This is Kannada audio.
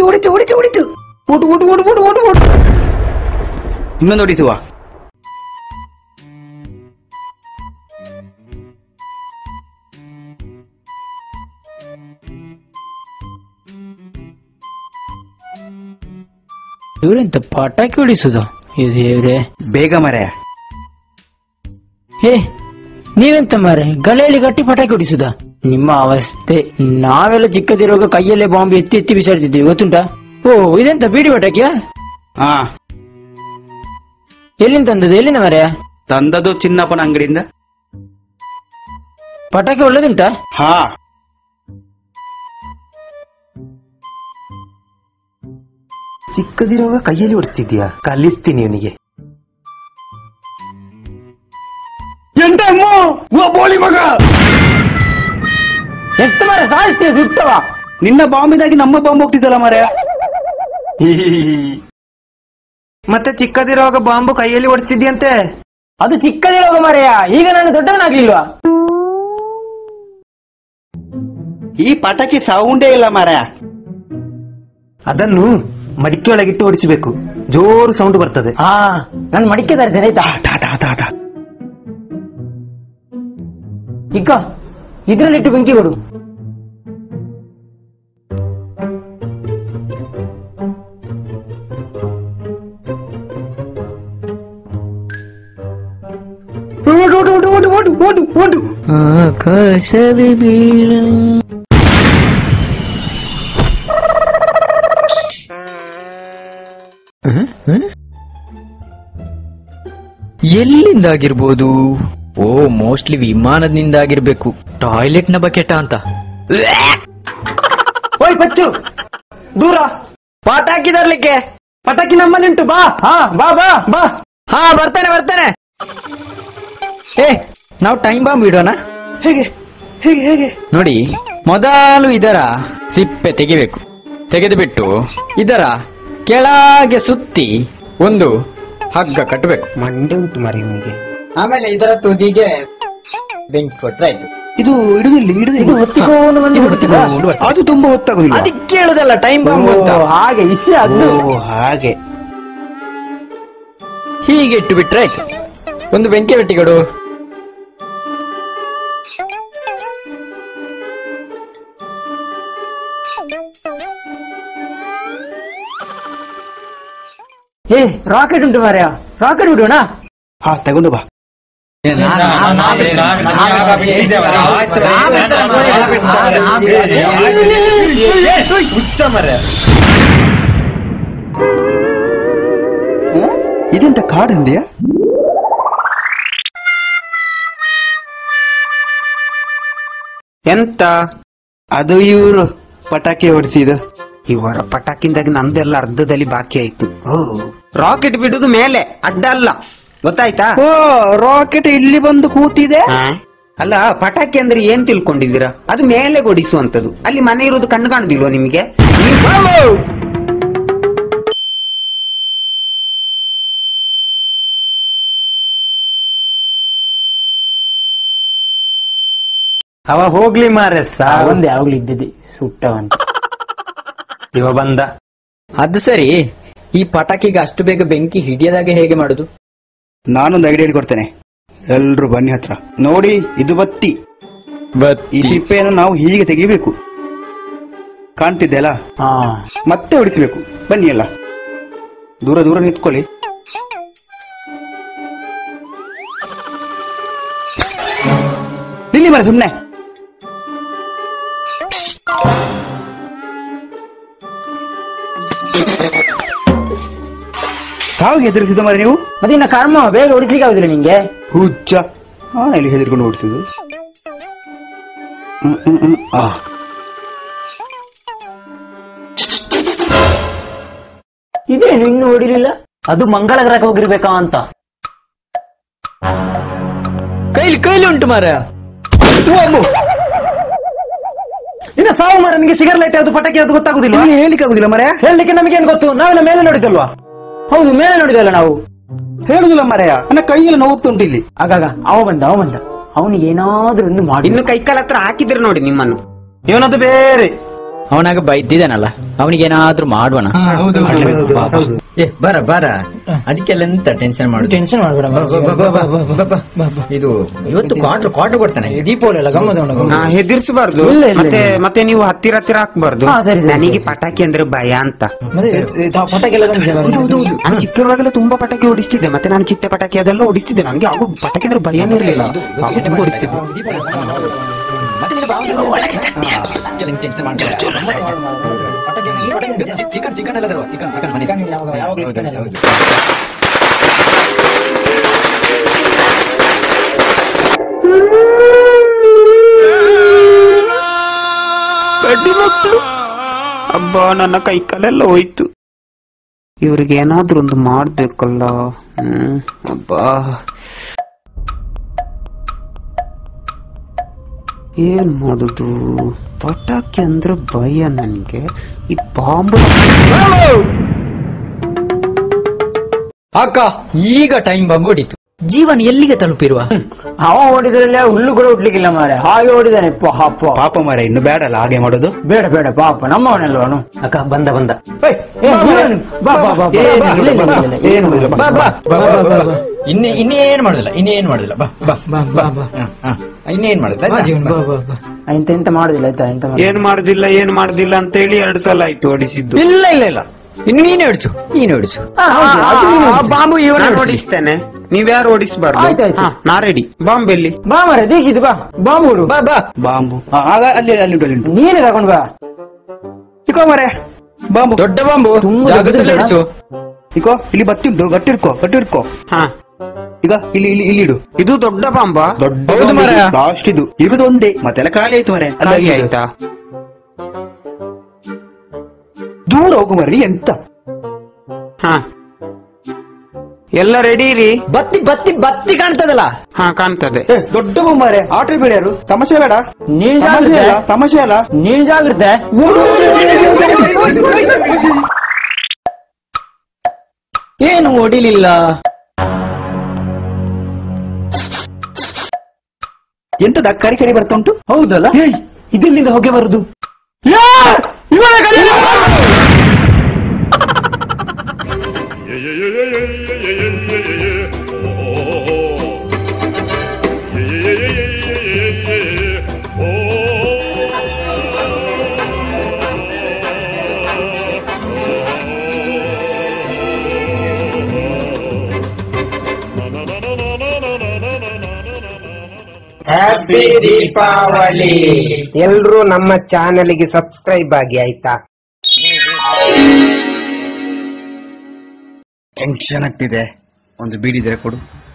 ಹೊಡಿತು ಹೊಡಿತು ಹೊಡಿತು ಓಟು ಓಟು ಓಟು ಓಟು ಓಟು ಓಟು ಇನ್ನೊಂದು ಹೊಡಿಸುವ ಇವರೆಂತ ಪಟಾಕಿ ಹೊಡಿಸುದು ಇದು ದೇವ್ರೆ ಬೇಗ ಮರೆಯ ಏ ನೀವೆಂತ ಮಾರೆ ಗಲೆಯಲ್ಲಿ ಗಟ್ಟಿ ಪಟಾಕಿ ಹೊಡಿಸುದ ನಿಮ್ಮ ಅವಸ್ಥೆ ನಾವೆಲ್ಲ ಚಿಕ್ಕದಿರುವಾಗ ಕೈಯಲ್ಲೇ ಬಾಂಬ್ ಎತ್ತಿ ಎತ್ತಿ ಬಿಸಾಡ್ತಿದ್ವಿ ಗೊತ್ತುಂಟಾ ಓ ಇದೆಂತ ಬೀಡಿ ಪಟಾಕಿಯಾ ಹಾ ಎಲ್ಲಿಂದ ತಂದದ್ದು ಎಲ್ಲಿಂದ ಮಾರ್ಯ ತಂದದು ಚಿನ್ನಪ್ಪನ ಅಂಗಡಿಯಿಂದ ಪಟಾಕಿ ಒಳ್ಳೇದುಂಟಾ ಹಾ ಚಿಕ್ಕದಿರುವಾಗ ಕೈಯಲ್ಲಿ ಹೊಡಿಸ್ತಿದ್ಯಾ ಕಲಿಸ್ತೀನಿ ಇವನಿಗೆ ಎಂತ ಬೋಳಿ ಮಗ ಎಂತ ಮಾರ ಸಾಯಿಸ್ತೀಯ ಸುಟ್ಟವ ನಿನ್ನ ಬಾಂಬಿದಾಗಿ ನಮ್ಮ ಬಾಂಬ್ ಹೋಗ್ತಿದ್ದಲ್ಲ ಮರ ಮತ್ತೆ ಚಿಕ್ಕದಿರುವಾಗ ಬಾಂಬು ಕೈಯಲ್ಲಿ ಹೊಡಿಸ್ತಿದ್ಯಂತೆ ಅದು ಚಿಕ್ಕದಿರುವ ಮಾರೆಯ ಈಗ ನಾನು ದೊಡ್ಡವನಾಗ್ಲಿಲ್ವಾ ಈ ಪಟಾಕಿ ಸೌಂಡೇ ಇಲ್ಲ ಮರ ಅದನ್ನು ಮಡಿಕೆ ಒಳಗಿಟ್ಟು ಹೊಡಿಸಬೇಕು ಜೋರು ಸೌಂಡ್ ಬರ್ತದೆ ಹಾ ನಾನು ಮಡಿಕೆ ತರ್ತೇನೆ ಆಯ್ತಾ ಟಾ ಟಾ ಟಾ ಟಾ. ಇಕ್ಕ ಇದ್ರಲ್ಲಿಟ್ಟು ಬೆಂಕಿ ಕೊಡು ಓಡು ಓಡು ಓಡು ಓಡು ಓಡು ಓಡು ಓಡು ಆಕಾಶವೇ ಬೀಳ ಎಲ್ಲಿಂದಾಗಿರ್ಬೋದು ಓ ಮೋಸ್ಟ್ಲಿ ವಿಮಾನದಿಂದ ಆಗಿರ್ಬೇಕು ಟಾಯ್ಲೆಟ್ ನ ಬಕೆಟ ಅಂತ ಓಯ್ ಪಚ್ಚು ದೂರ ಪಟಾಕಿ ತರ್ಲಿಕ್ಕೆ ಪಟಾಕಿ ನಮ್ಮಲ್ಲಿ ಉಂಟು ಬಾ ಹಾ ಬಾ ಬಾ ಬಾ ಹಾ ಬರ್ತಾನೆ ಬರ್ತಾನೆ ಏ ನಾವು ಟೈಮ್ ಬಾಂಬ್ ಇಡೋಣ ಹೇಗೆ ಹೇಗೆ ಹೇಗೆ ನೋಡಿ ಮೊದಲು ಇದರ ಸಿಪ್ಪೆ ತೆಗಿಬೇಕು ತೆಗೆದು ಬಿಟ್ಟು ಇದರ ಕೆಳಗೆ ಸುತ್ತಿ ಒಂದು ಹಗ್ಗ ಕಟ್ಟಬೇಕು ಮಂಡೆ ಉಂಟು ಮರಿ ನಿಮಗೆ ಆಮೇಲೆ ಇದರ ತುದಿಗೆ ಬೆಂಕಿ ಕೊಟ್ರೆ ಆಯ್ತು ಇದು ಇಡುದಿಲ್ಲ ಇದು ಇಡುದಿಲ್ಲ ಹೊತ್ತಿಕೊಂಡು ಬಂದು ಇದು ಹೊತ್ತಿಕೊಂಡು ಬಿಡ್ತದಾ? ಬರ್ತದೆ. ಅದು ತುಂಬಾ ಹೊತ್ತಾಗುದಿಲ್ಲ ಅದಕ್ಕೆ ಹೇಳುದಲ್ಲ ಟೈಮ್ ಬಾಂಬ್ ಅಂತ ಓ, ಹಾಗೆ ವಿಷಯ ಅದು ಓ, ಹಾಗೆ ಹೀಗೆ ಇಟ್ಟು ಬಿಟ್ರೆ ಆಯ್ತು ಒಂದು ಬೆಂಕಿ ಬೆಟ್ಟಿಕೊಡು ಏ ರಾಕೆಟ್ ಉಂಟು ಮಾರ್ಯ ರಾಕೆಟ್ ಬಿಡೋಣ ಹಾ ತಗೊಂಡು ಬಾ ಹ? ಇದೆಂತ ಕಾಡ್ ಅಂದ್ಯಾ ಎಂತ ಅದು ಇವರು ಪಟಾಕಿ ಹೊಡಿಸಿದು ಇವರ ಪಟಾಕಿಂದಾಗ ನಂದೆಲ್ಲ ಅರ್ಧದಲ್ಲಿ ಬಾಕಿ ಆಯ್ತು ರಾಕೆಟ್ ಬಿಡುದು ಮೇಲೆ ಅಡ್ಡ ಅಲ್ಲ ಗೊತ್ತಾಯ್ತಾ ಓ ರಾಕೆಟ್ ಇಲ್ಲಿ ಬಂದು ಕೂತಿದೆ ಆ? ಅಲ್ಲ ಪಟಾಕಿ ಅಂದ್ರೆ ಏನ್ ತಿಳ್ಕೊಂಡಿದ್ದೀರಾ ಅದು ಮೇಲೆ ಕೊಡಿಸುವಂತದ್ದು ಅಲ್ಲಿ ಮನೆ ಇರೋದು ಕಣ್ಣು ಕಾಣುದಿಲ್ವಾ ನಿಮಗೆ ಅವ ಹೋಗ್ಲಿ ಮಾರೆ ಸಾವು ಒಂದೇ ಆಗ್ಲಿ ಇದ್ದಿದ್ದೆ ಸುಟ್ಟವಂತ ಇವ ಬಂದ ಅದು ಸರಿ ಈ ಪಟಾಕಿಗೆ ಅಷ್ಟು ಬೇಗ ಬೆಂಕಿ ಹಿಡಿಯದಾಗೆ ಹೇಗೆ ಮಾಡುದು ನಾನೊಂದು ಐಡಿಯಾ ಕೊಡ್ತೇನೆ ಎಲ್ರು ಬನ್ನಿ ಹತ್ರ ನೋಡಿ ಇದು ಬತ್ತಿ ಈ ಸಿಪ್ಪೆಯನ್ನು ನಾವು ಹೀಗೆ ತೆಗಿಬೇಕು ಕಾಣ್ತಿದ್ದೆ ಅಲ್ಲ ಹಾ ಮತ್ತೆ ಹೊಡಿಸಬೇಕು ಬನ್ನಿ ಎಲ್ಲ ದೂರ ದೂರ ನಿಂತ್ಕೊಳ್ಳಿ ನಿಲ್ಲಿ ಮರ ಸುಮ್ನೆ ಸಾವಿಗೆ ಹೆದರಿಸಿದ ಮರ ನೀವು ಮತ್ತೆ ಇನ್ನ ಕರ್ಮ ಬೇಗ ಹೊಡಿಸ್ಲಿಕ್ಕೆ ಆಗುದಿಲ್ಲ ನಿಂಗೆ ಹುಚ್ಚ ನಾನು ಎಲ್ಲಿ ಹೆದರ್ಕೊಂಡು ಓಡಿಸಿದ್ದು ಹ್ಮ್, ಹ್ಮ್, ಹ್ಮ್. ಆ ಇದೇನು ಇನ್ನು ಹೊಡಿಲಿಲ್ಲ ಅದು ಮಂಗಳ ಗ್ರಹಕ್ಕೆ ಹೋಗಿರ್ಬೇಕಾ ಅಂತ ಕೈಲಿ ಕೈಲಿ ಉಂಟು ಮಾರ ಇನ್ನ ಸಾವು ಮಾರ ನಿಮಗೆ ಸಿಗರ್ ಲೈಟ್ ಯಾವ್ದು ಪಟಾಕಿ ಯಾವ್ದು ಗೊತ್ತಾಗುದಿಲ್ಲ ನಿಮಗೆ ಹೇಳಿಕ್ಕೆ ಆಗುದಿಲ್ಲ ಮರ ಹೇಳಲಿಕ್ಕೆ ನಮಗೇನು ಗೊತ್ತು ನಾವೆಲ್ಲ ಮೇಲೆ ನೋಡಿದಲ್ವಾ ಹೌದು ಮೇಲೆ ನೋಡಿದಲ್ಲ ನಾವು ಹೇಳುದಿಲ್ಲ ಮರೆಯ ನನ್ನ ಕೈಯಲ್ಲಿ ನೋವುತ್ತುಂಟು ಇಲ್ಲಿ ಆಗಾಗ ಅವ ಬಂದ ಅವ ಬಂದ ಅವನಿಗೆ ಏನಾದ್ರೂ ಒಂದು ಮಾಡಿ ಇನ್ನು ಕೈಕಾಲ ಹತ್ರ ಹಾಕಿದ್ರೆ ನೋಡಿ ನಿಮ್ಮನ್ನು ಇವನದು ಬೇರೆ ಅವನಾಗ ಬೈದಿದ್ದಾನಲ್ಲ ಅವನಿಗೇನಾದ್ರೂ ಮಾಡುವಣ ಏ ಬರ ಬರ ಅದಕ್ಕೆಲ್ಲ ಎಂತ ಟೆನ್ಷನ್ ಮಾಡು ಟೆನ್ಷನ್ ಮಾಡ್ಬೇಡ ಬಾ, ಬಾ, ಬಾ, ಬಾ, ಬಾ, ಬಾ, ಬಾ, ಬಾ. ಇದು ಇವತ್ತು ಕ್ವಾರ್ಟರ್ ಕ್ವಾರ್ಟರ್ ಕೊಡ್ತಾನೆ ದೀಪಾವಳಿ ಅಲ್ಲ ಗಮ್ಮತ್ ಉಂಟು, ಗಮ್ಮತ್. ಹಾ, ಹೆದರ್ಸ್ಬಾರ್ದು ಇಲ್ಲ, ಇಲ್ಲ, ಮತ್ತೆ ಇಲ್ಲ. ಮತ್ತೆ ನೀವು ಹತ್ತಿರ ಹತ್ತಿರ ಹಾಕ್ಬಾರ್ದು ಹಾ, ಸರಿ, ಸರಿ, ನನಗೆ ಸರಿ. ಪಟಾಕಿ ಅಂದ್ರೆ ಭಯ ಅಂತ ಮತ್ತೆ ಇದು ಪಟಾಕಿ ಎಲ್ಲ ತಂದಿದೆ ಮಾರ್ರೆ. ನಾನು ಚಿಕ್ಕವರಾಗೆಲ್ಲ ತುಂಬಾ ಪಟಾಕಿ ಓಡಿಸ್ತಿದ್ದೆ ಮತ್ತೆ ನಾನು ಚಿಟ್ಟೆ ಪಟಾಕಿ ಅದೆಲ್ಲ ಓಡಿಸ್ತಿದ್ದೆ ನನಗೆ ಆಗೋ ಪಟಾಕಿ ಅಂದ್ರೆ ಭಯನೇ ಇರಲಿಲ್ಲ ಆಗ ತುಂಬಾ ಓಡಿಸ್ತಿದ್ದೆ ಚಿಕನ್ ಚಿಕನ್ ಎಲ್ಲ ತರುವ ಚಿಕನ್ ಚಿಕನ್ ಮನೆ ಯಾವಾಗ- ಯಾವಾಗ್ಲೂ ಇಷ್ಟನೇ ಅಲ್ಲ. ಹೌದು. ಗಡ್ಡಿ ಮಕ್ಕಳು ಅಬ್ಬಾ ನನ್ನ ಕೈ ಕಾಲೆಲ್ಲ ಹೋಯ್ತು ಇವ್ರಿಗೆ ಏನಾದ್ರೂ ಒಂದು ಮಾಡ್ಬೇಕಲ್ಲ ಹ್ಮ್ ಅಬ್ಬಾ ಏನ್ ಮಾಡುದು ಪಟಾಕಿ ಅಂದ್ರೆ ಭಯ ನನ್ಗೆ ಈ ಬಾಂಬ್ ಅಕ್ಕ ಈಗ ಟೈಮ್ ಬಂಬ್ ಹೊಡಿತು ಜೀವನ ಎಲ್ಲಿಗೆ ತಲುಪಿರುವ ಅವ ಓಡಿದ್ರಲ್ಲಿ ಹುಲ್ಲು ಕೂಡ ಹುಟ್ಲಿಕ್ಕಿಲ್ಲ ಮಾರೆ ಹಾಗೆ ಓಡಿದಾನೆ ಪಾಪ ಪಾಪ ಮರ ಇನ್ನು ಬೇಡಲ್ಲ ಹಾಗೆ ಮಾಡೋದು ಬೇಡ ಬೇಡ ಪಾಪ ನಮ್ಮವನಲ್ವ ಅವನು ಅಕ್ಕ ಬಂದ ಬಂದ ಏ, ನೀನು- ಬಾ ಬಾ ಬಾ ಬಾ, ಏನು ಬಾ, ಇಲ್ಲ, ಇಲ್ಲ, ಬಾ, ಇಲ್ಲ, ಇಲ್ಲ. ಏನು ಮಾಡುದಿಲ್ಲ, ಬಾ, ಬಾ. ಬಾ, ಬಾ, ಬಾ, ಬಾ. ಇನ್ನೇ ಇನ್ನೇನ್ ಮಾಡುದಿಲ್ಲ ಇನ್ನೇನ್ ಮಾಡುದಿಲ್ಲ ಬಾ ಬಾ ಬಾ ಬಾ ಬಾ ಹ, ಹ. ಇನ್ನೇನ್ ಮಾಡುದಿಲ್ಲ ಬಾ ಆಯ್ತಾ? ಜೀವನ, ಬಾ ಬಾ ಬಾ ಎಂತ ಎಂತ ಮಾಡುದಿಲ್ಲ ಆಯ್ತಾ ಎಂತ ಮಾಡುದಿಲ್ಲ. ಏನ್ ಮಾಡುದಿಲ್ಲ ಏನ್ ಮಾಡುದಿಲ್ಲ ಅಂತ ಹೇಳಿ ಎರಡ್ ಸಲ ಆಯ್ತು ಓಡಿಸಿದ್ದು ಇಲ್ಲ ಇಲ್ಲ ಇಲ್ಲ ಇನ್ನು ನೀನೇ ಹೊಡಿಸು ನೀನೇ ಹೊಡಿಸು ಹೌದು, ಅದು ನೀನು ಆ, ಹೊಡ್ಸು. ಬಾಂಬು ಇವನು ನಾನು ಓಡಿಸ್ತೇನೆ ನೀವ್ಯಾರು ಓಡಿಸ್ಬಾರ್ದು ಆಯ್ತು, ಆಯ್ತು. ಹಾ, ನಾ ರೆಡಿ ಬಾಂಬ್ ಎಲ್ಲಿ ಬಾ ಮರ ದೀಕ್ಷಿತ್ ಬಾ ಬಾಂಬು ಹುಡು ಬಾ ಬಾ ಬಾಂಬು ಆ, ಆಗ ಅಲ್ಲಿ ಅಲ್ಲಿ ಉಂಟು ಅಲ್ಲಿ ಉಂಟು ನೀನು ತಗೊಂಡ್ ಬಾ ಇಕೋ ಮರೆ ಬಾಂಬು ದೊಡ್ಡ ಬಾಂಬು ತುಂಬಾ ಜಾಗದಲ್ಲಿ ದೊಡ್ಡದು ಹೊಡಿಸು ಇಕೋ ಇಲ್ಲಿ ಬತ್ತಿ ಉಂಟು ಗಟ್ಟಿ ಇರ್ಕೋ ಗಟ್ಟಿ ಇರ್ಕೋ ಹಾ ಈಗ ಇಲ್ಲಿ ಇಲ್ಲಿ ಇಲ್ಲಿ ಇಡು ಇದು ದೊಡ್ಡ ಬಾಂಬಾ ದೊಡ್ಡ ಹೌದು ಮಾರ್ರೆ. ಲಾಸ್ಟ್ ಇದು ಇರುದು ಒಂದೇ ಮತ್ತೆಲ್ಲ ಖಾಲಿ ಆಯ್ತು ಮರೆ ಅಲ್ಲಿ ಖಾಲಿ ಅಲ್ಲಿ ಇಡು. ಆಯ್ತಾ ದೂರ ಹೋಗು ಮರ್ರಿ ಎಂತ ಹಾ ಎಲ್ಲ ರೆಡಿ ರೀ ಬತ್ತಿ ಬತ್ತಿ ಬತ್ತಿ ಕಾಣ್ತದಲ್ಲ ಹಾ ಕಾಣ್ತದೆ ಏ ದೊಡ್ಡ ಬೊಮ್ಮರೆ ಆಟ ಬೇಡ್ಯಾರು ತಮಾಷೆ ಬೇಡ ನೀನ್ ತಮಾಷೆ ಜಾಗ್ರತೆ ಅಲ್ಲ ತಮಾಷೆ ಅಲ್ಲ ನೀನ್ ಜಾಗ್ರತೆ ಏನು ಹೊಡಿಲಿಲ್ಲ ಎಂತದ ಕರಿ ಕರಿ ಬರ್ತಾ ಉಂಟು ಹೌದಲ್ಲ ಇದೆಲ್ಲಿಂದ ಹೊಗೆ ಬರುದು ಹ್ಯಾಪಿ ದೀಪಾವಳಿ ಎಲ್ರೂ ನಮ್ಮ ಚಾನೆಲ್ಗೆ ಸಬ್ಸ್ಕ್ರೈಬ್ ಆಗಿ ಆಯ್ತಾ ಟೆನ್ಷನ್ ಆಗ್ತಿದೆ ಒಂದು ಬೀಡಿದ್ರೆ ಕೊಡು